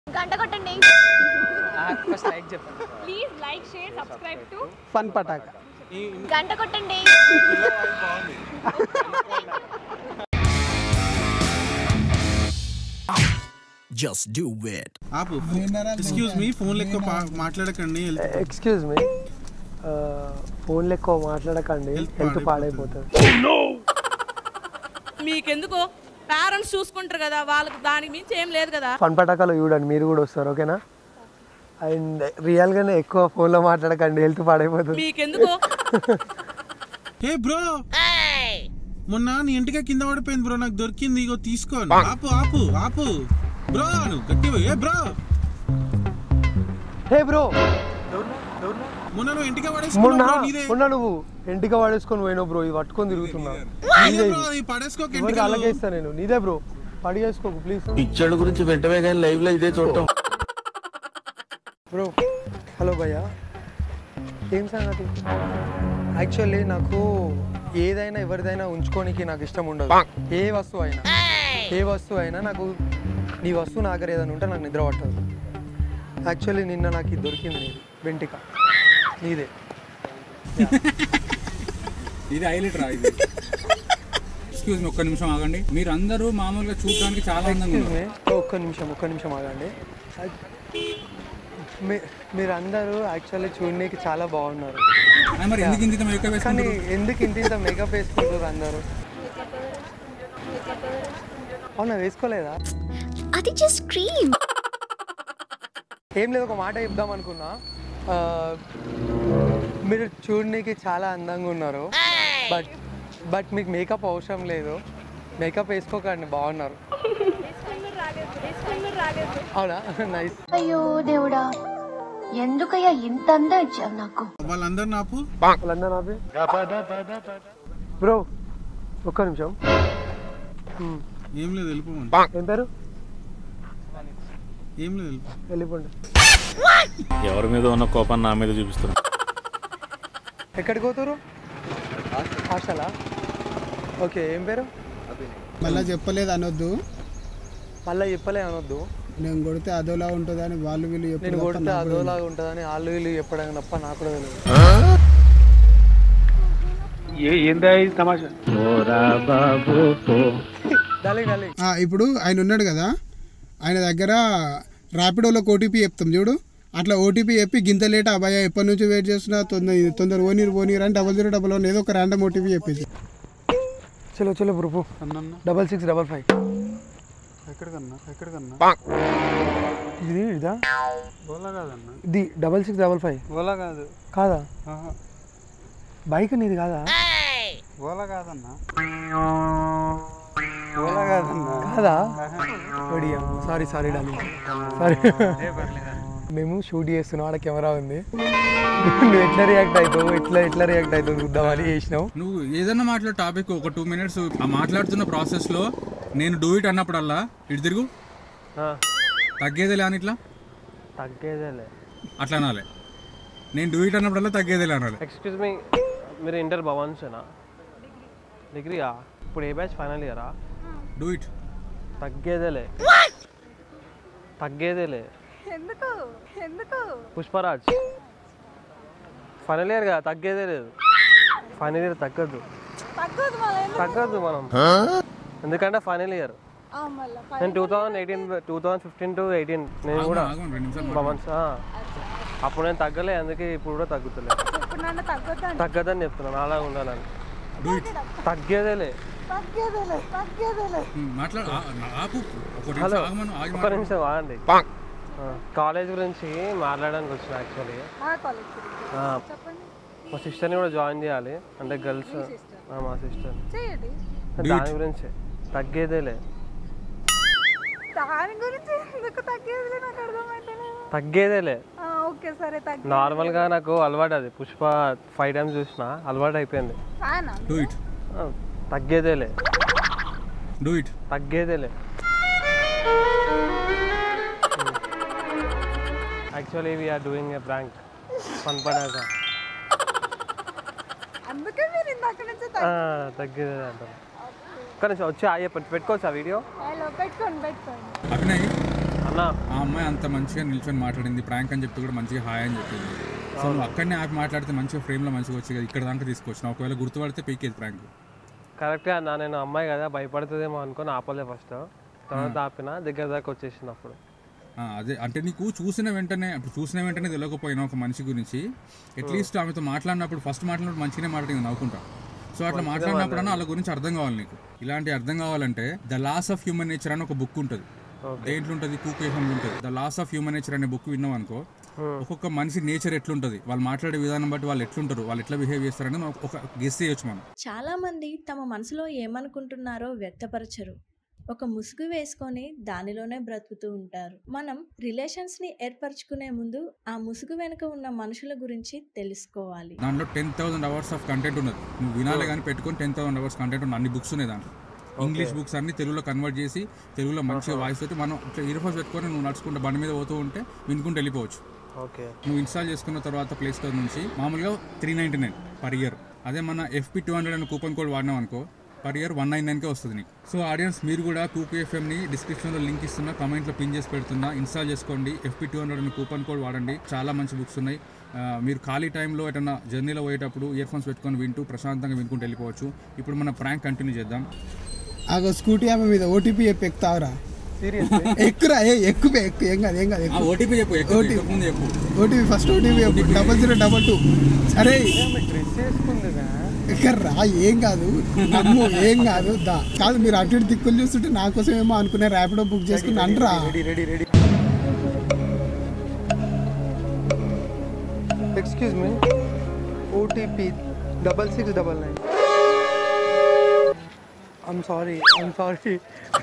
గంట కొట్టండి first like చెప్పండి please like share subscribe to fun Pataka గంట కొట్టండి Just do it. ఆపు ఎక్స్క్యూజ్ మీ ఫోన్ లెక్క మాట్లాడకండి ఎక్స్క్యూజ్ మీ ఫోన్లో ఎక్కువ మాట్లాడకండి Health హెల్త్ పాడైపోతుంది. పాడైపోతుంది మీకెందుకు పేరెంట్స్ చూసుకుంటారు కదా వాళ్ళకి దానికి మించి ఏం లేదు కదా ఫన్ పటాకాలు చూడండి మీరు కూడా వస్తారు ఓకేనా అండ్ రియల్గానే ఎక్కువ ఫోన్లో మాట్లాడకండి హెల్త్ పాడైపోతుంది మీకెందుకు హే బ్రో మొన్న నీ ఇంటికి కింద పడిపోయింది బ్రో నాకు దొరికింది ఇగో తీసుకో ఆపు ఆపు ఆపు బ్రో నువ్వు గట్టి ఏ బ్రో హే బ్రో మొన్న నువ్వు ఇంటికి మొన్న పడేసుకున్నావు నీదే మొన్న నువ్వు ఎంటిక పడేసుకొని పోయినావు బ్రో ఇది పట్టుకొని తిరుగుతున్నా నీదే బ్రో అది పడేసుకోక ఎవరికి ఇంటికి అలాగే ఇస్తా నేను నీదే బ్రో పడిగేసుకోకు ప్లీజ్ పిచ్చోళ్ళ గురించి వెంటనే కానీ లైవ్ లో ఇదే చూడటం బ్రో హలో భయ్యా ఏం సంగతి యాక్చువల్లీ నాకు ఏదైనా ఎవరిదైనా ఉంచుకోనికి నాకు ఇష్టం ఉండదు ఏ వస్తువు అయినా ఏ వస్తువు అయినా నాకు నీ వస్తువు నా దగ్గర ఏదైనా ఉంటే నాకు నిద్ర పట్టదు యాక్చువల్లీ నిన్న నాకు ఇది దొరికింది నీది వెంటిక నీదే ఇది హైలైట్ రా ఇది ఎక్స్క్యూజ్ మీ ఒక్క నిమిషం ఆగండి మీరు అందరూ మామూలుగా చూడడానికి చాలా అందంగా Excuse ఉన్నారు me. ఒక్క నిమిషం ఒక్క నిమిషం ఆగండి మీ- మీరందరూ యాక్చువల్లీ చూడడానికి చాలా బాగున్నారు ఆ, మరి ఎందుకు ఇంత మేకప్ కానీ వేసుకుంటారు ఎందుకు ఇంత ఇంత మేకప్ వేసుకుంటారు అందరూ అవునా వేసుకోలేదా అది జస్ట్ క్రీమ్ ఏం లేదు ఒక మాట చెప్దాం అనుకున్నా ఆ, మీరు చూడడానికి చాలా అందంగా ఉన్నారు బట్ బట్ మీకు మేకప్ అవసరం లేదు మేకప్ వేసుకోకండి బాగున్నారు అవునా నైస్ అయ్యో దేవుడా ఎందుకయ్యా ఇంత అందం ఇచ్చావు నాకు వాళ్ళందరూ నాపు వాళ్ళందరూ ఆపి బ్రో ఒక్క నిమిషం Hmm. ఏం లేదు వెళ్ళిపోమని ఏం పేరు ఏం లేదు వెళ్ళిపో వెళ్ళిపోండి ఎవరి మీద ఉన్న కోపాన్ని నా మీద చూపిస్తున్నా ఎక్కడికి పోతారు హాస్టలా ఓకే ఏం పేరు మళ్ళా చెప్పలేదు అనొద్దు మళ్ళీ చెప్పలే అనొద్దు నేను కొడితే అదోలా ఉంటుంది అని వాళ్ళు వీళ్ళు నేను ఎప్పుడు కొడితే అదోలాగా ఉంటుందని వాళ్ళు వీళ్ళు చెప్పడం తప్ప నాకు కూడా తెలియదు డాలి డాలి ఆ, ఇప్పుడు ఆయన ఉన్నాడు కదా ఆయన దగ్గర ర్యాపిడోలో ఓటీపీ చెప్తాం చూడు అట్లా ఓటీపీ చెప్పి గింత లేట్ అబ్బాయి ఎప్పటి నుంచి వెయిట్ చేస్తున్నా తొందర తొందర ఓనీరు ఓనీరు అని డబల్ జీరో డబల్ వన్ ఏదో ఒక ర్యాండమ్ ఓటీపీ చెప్పేసి చలో చలో బ్రూ అన్న డబల్ సిక్స్ డబల్ ఫైవ్ ఎక్కడికన్నా ఎక్కడికన్నా ఇది ఇదా ఓలా కాదన్న ఇది double six double five Ola కాదు కాదా ఆహా. బైక్ నీది కాదా ఓలా కాదన్నా ఓలా కాదన్నా కాదా సారీ సారీ డాలి సారీ మేము షూట్ చేస్తున్నాం ఆడ కెమెరా ఉంది నువ్వు ఎట్లా రియాక్ట్ అవుతావు ఎట్లా ఎట్లా రియాక్ట్ అవుతావు చూద్దామని చేసినావు నువ్వు ఏదన్నా మాట్లాడు టాపిక్ ఒక టూ మినిట్స్ ఆ మాట్లాడుతున్న ప్రాసెస్ లో నేను డూ ఇట్ అన్నప్పుడల్లా ఇటు తిరుగు తగ్గేదేలే అని ఇట్లా తగ్గేదేలే అట్లా అనాలి నేను డూ ఇట్ అన్నప్పుడల్లా తగ్గేదేలే అనాలి ఎక్స్క్యూజ్ మీ మీరు ఇంటర్ భవన్సేనా డిగ్రీయా ఇప్పుడు ఏ బ్యాచ్ ఫైనల్ ఇయరా డూ ఇట్ తగ్గేదేలే తగ్గేదేలే ఎందుకు ఎందుకు పుష్పరాజ్ ఫైనల్ ఇయర్ కదా తగ్గేదే లేదు ఫైనల్ ఇయర్ తగ్గద్దు తగ్గదు మళ్ళీ తగ్గద్దు మనం ఎందుకంటే ఫైనల్ ఇయర్ మళ్ళీ నేను two thousand eighteen two thousand fifteen to eighteen నేను కూడా ఆగండి, రెండు నిమిషాలు భవన్స్ ఆ. అప్పుడు నేను తగ్గలే అందుకే ఇప్పుడు కూడా తగ్గుతలే ఇప్పుడు నన్ను తగ్గొద్దు తగ్గదని చెప్తున్నాను అలా ఉండాలని డూ ఇట్ తగ్గేదేలే తగ్గేదేలే తగ్గేదేలే మాట్లాడు ఆ- ఆపు ఒక నిమిషం హలో ఆగమను ఆగి ఒక్క మాట్లాడు. నిమిషం ఆగండి కాలేజ్ గురించి మాట్లాడడానికి వచ్చిన యాక్చువల్లీ ఆ కాలేజ్ గురించి చెప్పండి మా సిస్టర్ని కూడా జాయిన్ చేయాలి అంటే గర్ల్స్ మా సిస్టర్ చేయండి దాని గురించి తగ్గేదేలే దాని గురించి ఎందుకు తగ్గేదిలే నాకు అర్థమైతలేదు తగ్గేదేలే ఆ, ఓకే సరే తగ్గి నార్మల్గా నాకు అలవాటు అది పుష్ప ఫైవ్ టైమ్స్ చూసిన అలవాటు అయిపోయింది ఫ్యానా డూ ఇట్ ఆ, తగ్గేదేలే డూ ఇట్ తగ్గేదేలే actually we are doing a prank fun Pataka అందుకే మీరు ఇందాక నుంచి తగ్గేదే అంటారు కానీ వచ్చి అయ్యే పెట్టుకోవచ్చు ఆ వీడియో హలో పెట్టుకోండి పెట్టుకోండి అభినయ్ అన్నా ఆ అమ్మాయి అంత మంచిగా నిల్చొని మాట్లాడింది ప్రాంక్ అని చెప్తే కూడా మంచిగా హాయ్ అని చెప్పింది సో నువ్వు అక్కడనే ఆపి మాట్లాడితే మంచిగా ఫ్రేమ్లో మంచిగా వచ్చి కదా ఇక్కడ దాకా తీసుకొచ్చిన ఒకవేళ గుర్తుపడితే పీకేది ప్రాంక్ కరెక్ట్గా అన్న నేను అమ్మాయి కదా భయపడుతుందేమో అనుకొని ఆపలే ఫస్ట్ తర్వాత ఆపిన దగ్గర దాకా వచ్చేసినప్పుడు ఆ, అదే అంటే నీకు చూసిన వెంటనే ఇప్పుడు చూసిన వెంటనే తెలియకపోయినా ఒక మనిషి గురించి అట్లీస్ట్ ఆమెతో మాట్లాడినప్పుడు ఫస్ట్ మాట్లాడినప్పుడు మంచిగానే మాట్లాడింది నవ్వుకుంటా సో అట్లా మాట్లాడినప్పుడన్నా వాళ్ళ గురించి అర్థం కావాలి నీకు ఇలాంటి అర్థం కావాలంటే the laws of human nature అని ఒక బుక్ ఉంటుంది దేంట్లో ఉంటుంది కూకేహంలో ఉంటుంది the laws of human nature అనే బుక్ విన్నాం అనుకో ఒక్కొక్క మనిషి నేచర్ ఎట్లుంటుంది వాళ్ళు మాట్లాడే విధానం బట్టి వాళ్ళు ఎట్లుంటారు వాళ్ళు ఎట్లా బిహేవ్ చేస్తారని మనం ఒక గెస్ చేయొచ్చు మనం చాలా మంది తమ మనసులో ఏమనుకుంటున్నారో వ్యక్తపరచరు ఒక ముసుగు వేసుకొని దానిలోనే బ్రతుకుతూ ఉంటారు మనం రిలేషన్స్ ని ఏర్పరచుకునే ముందు ఆ ముసుగు వెనుక ఉన్న మనుషుల గురించి తెలుసుకోవాలి దాంట్లో ten thousand hours of content ఉన్నది నువ్వు వినాలి కానీ పెట్టుకొని టెన్ థౌసండ్ అవర్స్ కంటెంట్ ఉన్న అన్ని బుక్స్ ఉన్నాయి దాంట్లో ఇంగ్లీష్ బుక్స్ అన్ని తెలుగులో కన్వర్ట్ చేసి తెలుగులో మంచిగా వాయిస్ తోటి మనం ఇట్లా ఇయర్ఫోన్స్ పెట్టుకొని నువ్వు నడుచుకుంటే బండి మీద పోతూ ఉంటే వినుకుంటూ వెళ్ళిపోవచ్చు ఓకే నువ్వు ఇన్స్టాల్ చేసుకున్న తర్వాత ప్లే స్టోర్ నుంచి మామూలుగా three ninety nine per year అదే మన ఎఫ్పి టూ హండ్రెడ్ అనే కూపన్ కోడ్ వాడినాం అనుకో పర్ ఇయర్ వన్ నైన్ నైన్కే వస్తుంది నీకు సో ఆడియన్స్ మీరు కూడా కూకు ఎఫ్ఎంని డిస్క్రిప్షన్లో లింక్ ఇస్తున్నా కమెంట్లో పిన్ చేసి పెడుతున్నా ఇన్స్టాల్ చేసుకోండి ఎఫ్పి టూ హండ్రెడ్ అనే కూపన్ కోడ్ వాడండి చాలా మంచి బుక్స్ ఉన్నాయి ఆ, మీరు ఖాళీ టైంలో ఎటన్నా జర్నీలో పోయేటప్పుడు ఇయర్ ఫోన్స్ పెట్టుకొని వింటూ ప్రశాంతంగా వినుకుంటూ వెళ్ళిపోవచ్చు ఇప్పుడు మన ప్రాంక్ కంటిన్యూ చేద్దాం ఆ స్కూటీ ఆమె మీద ఓటీపీ చెప్పి ఎక్కుతావురా ఎక్కురా ఏ ఎక్కువే ఎక్కువ ఏం కాదు ఏం కాదు ఎక్కు ఓటీపీ చెప్పు ఎక్కువ OTP. ముందు చెప్పు ఓటీపీ ఫస్ట్ ఓటీపీ చెప్పు డబల్ జీరో డబల్ టూ సరే డ్రెస్ వేసుకుందిగా ఎక్కర్రా ఏం కాదు నమ్ము ఏం కాదు దా కాదు మీరు అటు ఇటు దిక్కులు చూస్తుంటే నా కోసం ఏమో అనుకునే ర్యాపిడో బుక్ చేసుకుని అంటరా ready ready ready excuse me OTP double six double nine I'm sorry I'm sorry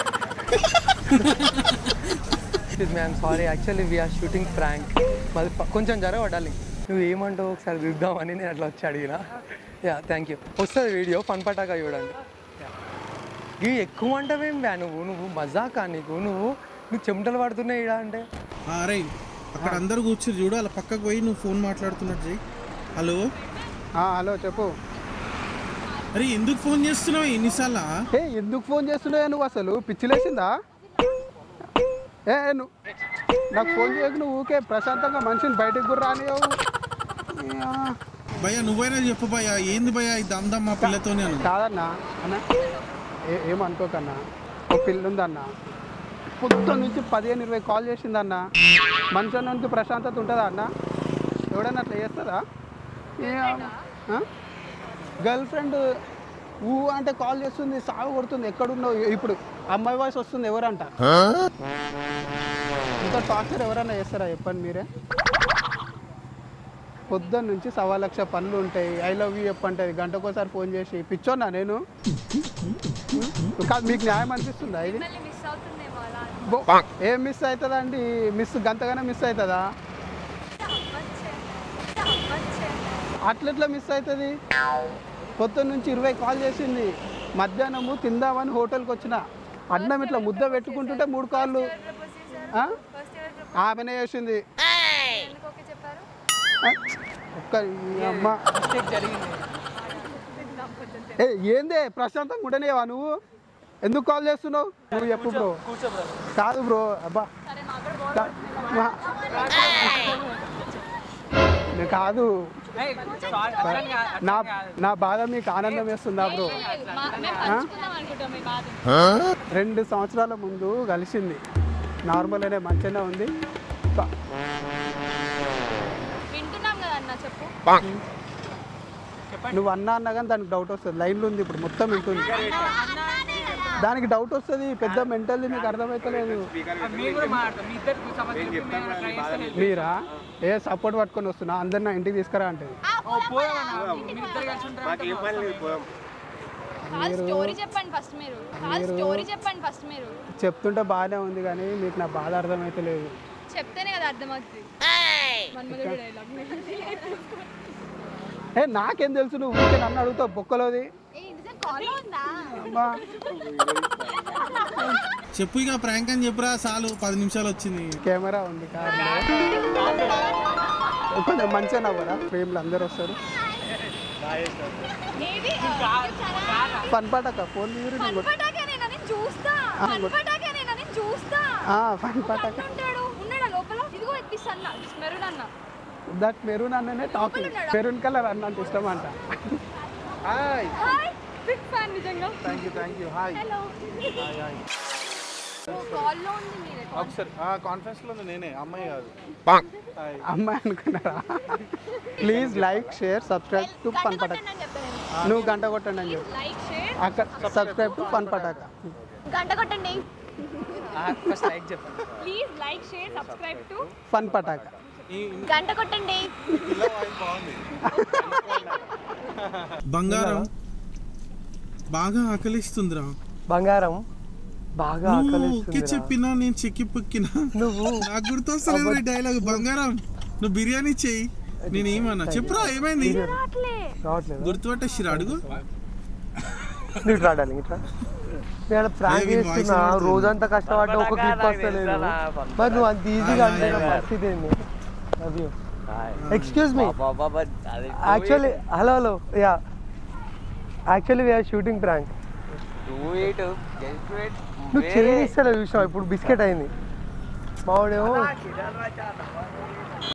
excuse me I'm sorry actually we are shooting prank మాది ప- కొంచెం జరగబడాలి నువ్వు ఏమంటావు ఒకసారి చూద్దామని నేను అట్లా వచ్చి అడిగిన యా థ్యాంక్ యూ వస్తుంది వీడియో ఫన్ పటాకా చూడండి ఇవి ఎక్కువ అంటావేం వ్యా నువ్వు నువ్వు మజాకా నీకు నువ్వు నువ్వు చెమటలు పడుతున్నాయి ఇడా అంటే అరే అక్కడ అందరు కూర్చుని చూడు అలా పక్కకు పోయి నువ్వు ఫోన్ మాట్లాడుతున్నట్టు చెయ్యి హలో హలో చెప్పు అరే ఎందుకు ఫోన్ చేస్తున్నావు ఎన్నిసార్లా ఏ ఎందుకు ఫోన్ చేస్తున్నావు నువ్వు అసలు పిచ్చిలేసిందా ఏ నువ్వు నాకు ఫోన్ చేయకు నువ్వు ఊకే ప్రశాంతంగా మనిషిని బయటకు కూడా రానియవు భయ్యా నువ్వైనా చెప్పు భయ్యా ఏంది భయ్యా ఇది అందం మా పిల్లతో నేను కాదన్నా అన్న ఏ- ఏమనుకోకన్నా ఒక పిల్ల ఉందన్న పొద్దున్న నుంచి పదిహేను ఇరవై కాల్ చేసిందన్న మనిషి నుంచి ప్రశాంతత ఉంటుందా అన్న ఎవడన్నా అట్లా చేస్తుందా గర్ల్ ఫ్రెండ్ ఊ అంటే కాల్ చేస్తుంది సాగు కొడుతుంది ఎక్కడున్నావు ఇప్పుడు అమ్మాయి వాయిస్ వస్తుంది ఎవరంట ఇంత టార్చర్ ఎవరన్నా చేస్తారా చెప్పండి మీరే పొద్దున్న నుంచి సవా లక్ష పనులు ఉంటాయి ఐ లవ్ యూ చెప్పంటది గంటకోసారి ఫోన్ చేసి పిచ్చోన్నా నేను కాదు మీకు న్యాయం అనిపిస్తుందా ఇది బో, ఏం మిస్ అవుతుందండి మిస్ గంతగానే మిస్ అవుతుందా అట్లెట్లా మిస్ అవుతుంది పొద్దున్న నుంచి ఇరవై కాల్ చేసింది మధ్యాహ్నము తిందామని హోటల్కి వచ్చిన అన్నం ఇట్లా ముద్ద పెట్టుకుంటుంటే మూడు కాళ్ళు ఆ? ఆమెనే చేసింది ఆ, ఒక్క ఈ అమ్మ ఏ ఏందే ప్రశాంతంగా ఉండనేవా నువ్వు ఎందుకు కాల్ చేస్తున్నావు నువ్వు చెప్పు బ్రో కాదు బ్రో అబ్బా కా- మా- నేను కాదు నా నా బాధ మీకు ఆనందం వేస్తుందా బ్రో ఆ? రెండు సంవత్సరాల ముందు కలిసింది నార్మల్ అనే మంచిగానే ఉంది బా- వింటున్నాం కదా అన్న చెప్పు నువ్వు అన్నా అన్నా కానీ దానికి డౌట్ వస్తుంది లైన్లో ఉంది ఇప్పుడు మొత్తం వింటుంది దానికి డౌట్ వస్తుంది పెద్ద మెంటల్ మీకు అర్థమవుతలేదు మీరా ఏ సపోర్ట్ పట్టుకొని వస్తున్నా అందరు నా ఇంటికి తీసుకురా అంటే కాదు స్టోరీ చెప్పండి ఫస్ట్ మీరు కాదు స్టోరీ చెప్పండి ఫస్ట్ మీరు చెప్తుంటే బాగానే ఉంది కానీ మీకు నా బాధ అర్థమవుతలేదు చెప్తేనే కదా అర్థమవుతుంది మన్మధుడు డైలాగ్ ఏ నాకేం తెలుసు నువ్వు ఊరికే నన్ను అడుగుతావు బొక్కలోది ఏ నిజం కాల్ ఉందా అమ్మా చెప్పు ఇక ప్రాంక్ అని చెప్పురా చాలు పది నిమిషాలు వచ్చింది కెమెరా ఉంది కార్లో కొంచెం మంచిగా నవ్వరా ఫ్రేమ్లు అందరు వస్తారు ఏది పని పడక ఫోన్ తీరు పటాకే నేను చూస్తా ఆ, పటాకే నేను చూస్తా ఫన్ పటాక అన్న ఉంటాడు ఉన్నాడా లోపల ఇదిగో ఎత్తిస్తా అన్న మెరుడు అన్న దట్ మెరూన్ అన్ననే టాకింగ్ మెరూన్ కలర్ అన్న అంటే ఇష్టం అంట హాయ్ బిగ్ ఫ్యాన్ నిజంగా thank you thank you hi hello hi hi కాల్లో ఉంది మీరే ఒకసారి కాన్ఫరెన్స్ లో ఉంది నేనే అమ్మాయి కాదు హాయ్ అమ్మాయి అనుకున్నారా please like share subscribe to fun Pataka నువ్వు గంట కొట్టండి అని చెప్పు లైక్ షేర్ అక్కడ సబ్స్క్రైబ్ టు ఫన్ పటాక గంట కొట్టండి ఫస్ట్ లైక్ చెప్పండి please like share subscribe to fun Pataka గంట కొట్టండి బంగారం బాగా ఆకలిస్తుందిరా బంగారం బాగా నువ్వు ఊకే ఆకలిస్తుందిరా. చెప్పినా నేను చెక్కి పొక్కినా నువ్వు నాకు గుర్తొస్తలేదు ఈ డైలాగ్ బంగారం నువ్వు బిర్యానీ చెయ్యి నేను ఏమన్నా చెప్పురా ఏమైంది రావట్లేదు గుర్తుపట్టేసిరా అడుగు నువ్వు ఇట్రా డార్లింగ్ ఇట్రా నేను ప్రాంక్ ఏ, వీని చేస్తున్నా voice రోజంతా కష్టపడ్డా ఒక క్లిప్ వస్తలేదు మరి నువ్వు అంత ఈజీగా అంటే నా పరిస్థితి ఏంది love you excuse me actually hello hello yeah actually we are shooting prank నువ్వు చేయిస్తారా చూసావు ఇప్పుడు బిస్కెట్ అయింది మావాడేమో